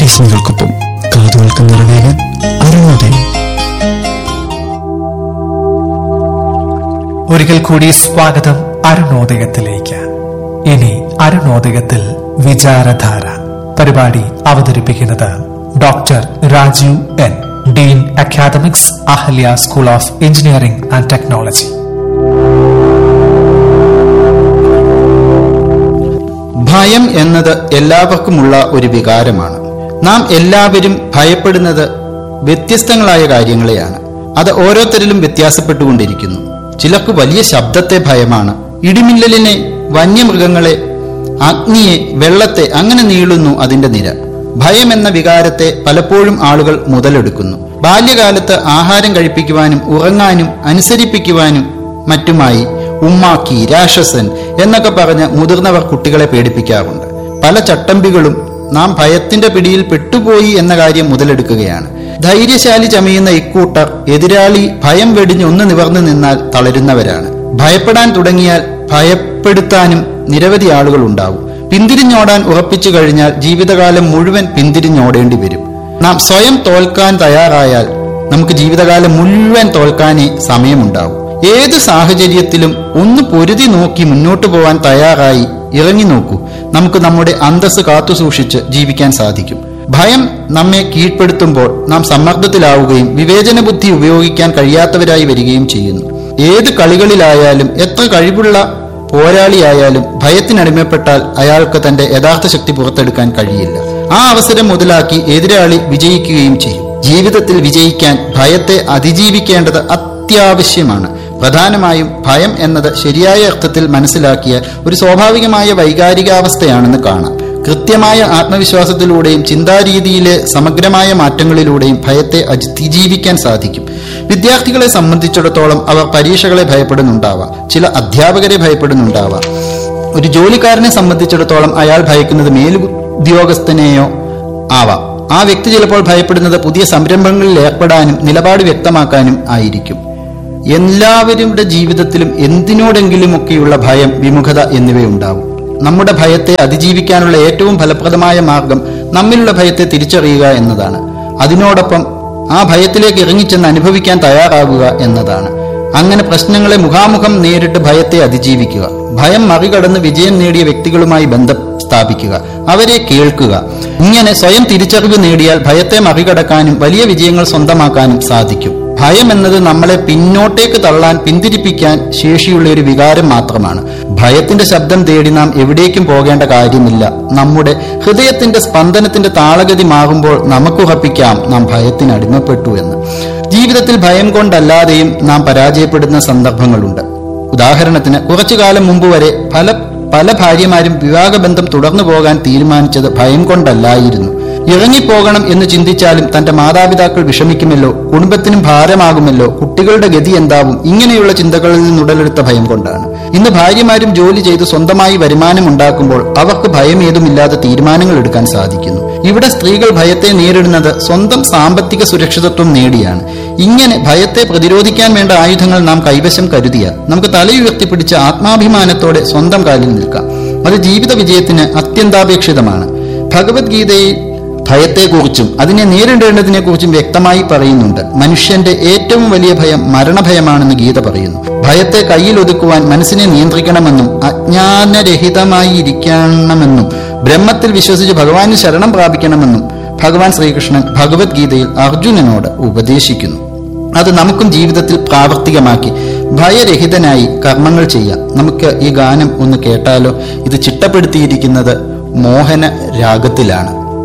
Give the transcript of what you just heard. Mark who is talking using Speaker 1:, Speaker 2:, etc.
Speaker 1: രശ്മികൾക്കൊപ്പം കാതുകൾക്ക് നിറവേകാൻ അരുണോദയം
Speaker 2: ഒരിക്കൽ കൂടി സ്വാഗതം അരുണോദയത്തിലേക്ക് ഇനി അരുണോദയത്തിൽ വിചാരധാര പരിപാടി അവതരിപ്പിക്കുന്നത് doctor Rajeev N dean academics Ahalia school of engineering and technology
Speaker 3: ഭയം എന്നത് എല്ലാവർക്കുമുള്ള ഒരു വികാരമാണ് നാം എല്ലാവരും ഭയപ്പെടുന്നത് വ്യത്യസ്തങ്ങളായ കാര്യങ്ങളെയാണ് അത് ഓരോരുത്തരിലും വ്യത്യാസപ്പെട്ടുകൊണ്ടിരിക്കുന്നു ചിലർക്ക് വലിയ ശബ്ദത്തെ ഭയമാണ് ഇടിമിന്നലിനെ വന്യമൃഗങ്ങളെ അഗ്നിയെ വെള്ളത്തെ അങ്ങനെ നീളുന്നു അതിന്റെ നിര ഭയം എന്ന വികാരത്തെ പലപ്പോഴും ആളുകൾ മുതലെടുക്കുന്നു ബാല്യകാലത്ത് ആഹാരം കഴിപ്പിക്കുവാനും ഉറങ്ങാനും അനുസരിപ്പിക്കുവാനും മറ്റുമായി ഉമ്മാക്കി രാക്ഷസൻ എന്നൊക്കെ പറഞ്ഞ് മുതിർന്നവർ കുട്ടികളെ പേടിപ്പിക്കാറുണ്ട് പല ചട്ടമ്പികളും നാം ഭയത്തിന്റെ പിടിയിൽ പെട്ടുപോയി എന്ന കാര്യം മുതലെടുക്കുകയാണ് ധൈര്യശാലി ചമയുന്ന ഇക്കൂട്ടർ എതിരാളി ഭയം വെടിഞ്ഞ് ഒന്ന് നിവർന്നു നിന്നാൽ തളരുന്നവരാണ് ഭയപ്പെടാൻ തുടങ്ങിയാൽ ഭയപ്പെടുത്താനും നിരവധി ആളുകൾ ഉണ്ടാവും പിന്തിരിഞ്ഞോടാൻ ഉറപ്പിച്ചു കഴിഞ്ഞാൽ ജീവിതകാലം മുഴുവൻ പിന്തിരിഞ്ഞോടേണ്ടി വരും നാം സ്വയം തോൽക്കാൻ തയ്യാറായാൽ നമുക്ക് ജീവിതകാലം മുഴുവൻ തോൽക്കാനേ സമയമുണ്ടാവും ഏത് സാഹചര്യത്തിലും ഒന്ന് പൊരുതി നോക്കി മുന്നോട്ട് പോവാൻ തയ്യാറായി ഇറങ്ങി നോക്കൂ നമുക്ക് നമ്മുടെ അന്തസ് കാത്തു സൂക്ഷിച്ച് ജീവിക്കാൻ സാധിക്കും ഭയം നമ്മെ കീഴ്പ്പെടുത്തുമ്പോൾ നാം സമ്മർദ്ദത്തിലാവുകയും വിവേചന ബുദ്ധി ഉപയോഗിക്കാൻ കഴിയാത്തവരായി വരികയും ചെയ്യുന്നു ഏത് കളികളിലായാലും എത്ര കഴിവുള്ള പോരാളിയായാലും ഭയത്തിനടിമപ്പെട്ടാൽ അയാൾക്ക് തന്റെ യഥാർത്ഥ ശക്തി പുറത്തെടുക്കാൻ കഴിയില്ല ആ അവസരം മുതലാക്കി എതിരാളി വിജയിക്കുകയും ചെയ്യും ജീവിതത്തിൽ വിജയിക്കാൻ ഭയത്തെ അതിജീവിക്കേണ്ടത് അത്യാവശ്യമാണ് പ്രധാനമായും ഭയം എന്നത് ശരിയായ അർത്ഥത്തിൽ മനസ്സിലാക്കിയ ഒരു സ്വാഭാവികമായ വൈകാരികാവസ്ഥയാണെന്ന് കാണാം കൃത്യമായ ആത്മവിശ്വാസത്തിലൂടെയും ചിന്താരീതിയിലെ സമഗ്രമായ മാറ്റങ്ങളിലൂടെയും ഭയത്തെ അതിജീവിക്കാൻ സാധിക്കും വിദ്യാർത്ഥികളെ സംബന്ധിച്ചിടത്തോളം അവർ പരീക്ഷകളെ ഭയപ്പെടുന്നുണ്ടാവാം ചില അധ്യാപകരെ ഭയപ്പെടുന്നുണ്ടാവാം ഒരു ജോലിക്കാരനെ സംബന്ധിച്ചിടത്തോളം അയാൾ ഭയക്കുന്നത് മേലുദ്യോഗസ്ഥനെയോ ആവാം ആ വ്യക്തി ചിലപ്പോൾ ഭയപ്പെടുന്നത് പുതിയ സംരംഭങ്ങളിൽ ഏർപ്പെടാനും നിലപാട് വ്യക്തമാക്കാനും ആയിരിക്കും എല്ലാവരുടെ ജീവിതത്തിലും എന്തിനോടെങ്കിലുമൊക്കെയുള്ള ഭയം വിമുഖത എന്നിവയുണ്ടാവും നമ്മുടെ ഭയത്തെ അതിജീവിക്കാനുള്ള ഏറ്റവും ഫലപ്രദമായ മാർഗം നമ്മിലുള്ള ഭയത്തെ തിരിച്ചറിയുക എന്നതാണ് അതിനോടൊപ്പം ആ ഭയത്തിലേക്ക് ഇറങ്ങിച്ചെന്ന് അനുഭവിക്കാൻ തയ്യാറാകുക എന്നതാണ് അങ്ങനെ പ്രശ്നങ്ങളെ മുഖാമുഖം നേരിട്ട് ഭയത്തെ അതിജീവിക്കുക ഭയം മറികടന്ന് വിജയം നേടിയ വ്യക്തികളുമായി ബന്ധം സ്ഥാപിക്കുക അവരെ കേൾക്കുക ഇങ്ങനെ സ്വയം തിരിച്ചറിവ് നേടിയാൽ ഭയത്തെ മറികടക്കാനും വലിയ വിജയങ്ങൾ സ്വന്തമാക്കാനും സാധിക്കും ഭയം എന്നത് നമ്മളെ പിന്നോട്ടേക്ക് തള്ളാൻ പിന്തിരിപ്പിക്കാൻ ശേഷിയുള്ള ഒരു വികാരം മാത്രമാണ് ഭയത്തിന്റെ ശബ്ദം തേടി നാം എവിടേക്കും പോകേണ്ട കാര്യമില്ല നമ്മുടെ ഹൃദയത്തിന്റെ സ്പന്ദനത്തിന്റെ താളഗതി മാറുമ്പോൾ നമുക്കുറപ്പിക്കാം നാം ഭയത്തിന് അടിമപ്പെട്ടു എന്ന് ജീവിതത്തിൽ ഭയം കൊണ്ടല്ലാതെയും നാം പരാജയപ്പെടുന്ന സന്ദർഭങ്ങളുണ്ട് ഉദാഹരണത്തിന് കുറച്ചു കാലം മുമ്പ് വരെ പല പല ഭാര്യമാരും വിവാഹബന്ധം തുടർന്നു പോകാൻ തീരുമാനിച്ചത് ഭയം കൊണ്ടല്ലായിരുന്നു ഇറങ്ങിപ്പോകണം എന്ന് ചിന്തിച്ചാലും തന്റെ മാതാപിതാക്കൾ വിഷമിക്കുമല്ലോ കുടുംബത്തിനും ഭാരമാകുമല്ലോ കുട്ടികളുടെ ഗതി എന്താവും ഇങ്ങനെയുള്ള ചിന്തകളിൽ നിന്നുടലെടുത്ത ഭയം കൊണ്ടാണ് ഇന്ന് ഭാര്യമാരും ജോലി ചെയ്ത് സ്വന്തമായി വരുമാനം ഉണ്ടാക്കുമ്പോൾ അവർക്ക് ഭയം ഏതുമില്ലാതെ തീരുമാനങ്ങൾ എടുക്കാൻ സാധിക്കുന്നു ഇവിടെ സ്ത്രീകൾ ഭയത്തെ നേരിടുന്നത് സ്വന്തം സാമ്പത്തിക സുരക്ഷിതത്വം നേടിയാണ് ഇങ്ങനെ ഭയത്തെ പ്രതിരോധിക്കാൻ വേണ്ട ആയുധങ്ങൾ നാം കൈവശം കരുതിയാൽ നമുക്ക് തലയുയർത്തിപ്പിടിച്ച ആത്മാഭിമാനത്തോടെ സ്വന്തം കാലിൽ നിൽക്കാം അത് ജീവിത വിജയത്തിന് അത്യന്താപേക്ഷിതമാണ് ഭഗവത്ഗീതയിൽ ഭയത്തെക്കുറിച്ചും അതിനെ നേരിടേണ്ടതിനെക്കുറിച്ചും വ്യക്തമായി പറയുന്നുണ്ട് മനുഷ്യന്റെ ഏറ്റവും വലിയ ഭയം മരണഭയമാണെന്ന് ഗീത പറയുന്നു ഭയത്തെ കയ്യിൽ ഒതുക്കുവാൻ മനസ്സിനെ നിയന്ത്രിക്കണമെന്നും അജ്ഞാനരഹിതമായി ഇരിക്കണമെന്നും ബ്രഹ്മത്തിൽ വിശ്വസിച്ച് ഭഗവാന് ശരണം പ്രാപിക്കണമെന്നും ഭഗവാൻ ശ്രീകൃഷ്ണൻ ഭഗവത്ഗീതയിൽ അർജുനനോട് ഉപദേശിക്കുന്നു അത് നമുക്കും ജീവിതത്തിൽ പ്രാവർത്തികമാക്കി ഭയരഹിതനായി കർമ്മങ്ങൾ ചെയ്യാം നമുക്ക് ഈ ഗാനം ഒന്ന് കേട്ടാലോ ഇത് ചിട്ടപ്പെടുത്തിയിരിക്കുന്നത് മോഹന രാഗത്തിലാണ്